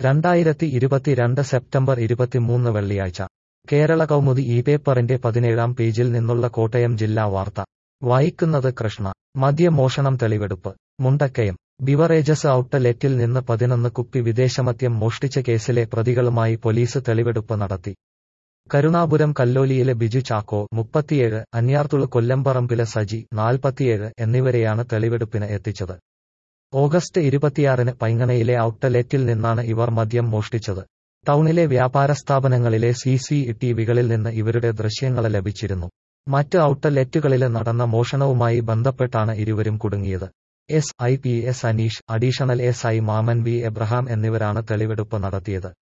രണ്ടായിരത്തി ഇരുപത്തിരണ്ട് സെപ്റ്റംബർ ഇരുപത്തിമൂന്ന് വെള്ളിയാഴ്ച കേരള കൗമുദി ഈ പേപ്പറിന്റെ പതിനേഴാം പേജിൽ നിന്നുള്ള കോട്ടയം ജില്ലാ വാർത്ത വായിക്കുന്നത് കൃഷ്ണ മദ്യമോഷണം തെളിവെടുപ്പ് മുണ്ടക്കയം ബിവറേജസ് ഔട്ട്ലെറ്റിൽ നിന്ന് പതിനൊന്ന് കുപ്പി വിദേശമദ്യം മോഷ്ടിച്ച കേസിലെ പ്രതികളുമായി പോലീസ് തെളിവെടുപ്പ് നടത്തി കരുണാപുരം കല്ലോലിയിലെ ബിജു ചാക്കോ മുപ്പത്തിയേഴ് അന്യാർത്തുള കൊല്ലംപറമ്പിലെ സജി നാൽപ്പത്തിയേഴ് എന്നിവരെയാണ് തെളിവെടുപ്പിന് എത്തിച്ചത് ഓഗസ്റ്റ് ഇരുപത്തിയാറിന് പൈങ്ങണയിലെ ഔട്ട്ലെറ്റിൽ നിന്നാണ് ഇവർ മദ്യം മോഷ്ടിച്ചത് ടൗണിലെ വ്യാപാര സ്ഥാപനങ്ങളിലെ സി സി ടിവികളിൽ നിന്ന് ഇവരുടെ ദൃശ്യങ്ങൾ ലഭിച്ചിരുന്നു മറ്റ് ഔട്ട്ലെറ്റുകളിലെ നടന്ന മോഷണവുമായി ബന്ധപ്പെട്ടാണ് ഇരുവരും കുടുങ്ങിയത് S I P S Aneesh additional S I Mammen V Abraham എന്നിവരാണ് തെളിവെടുപ്പ് നടത്തിയത്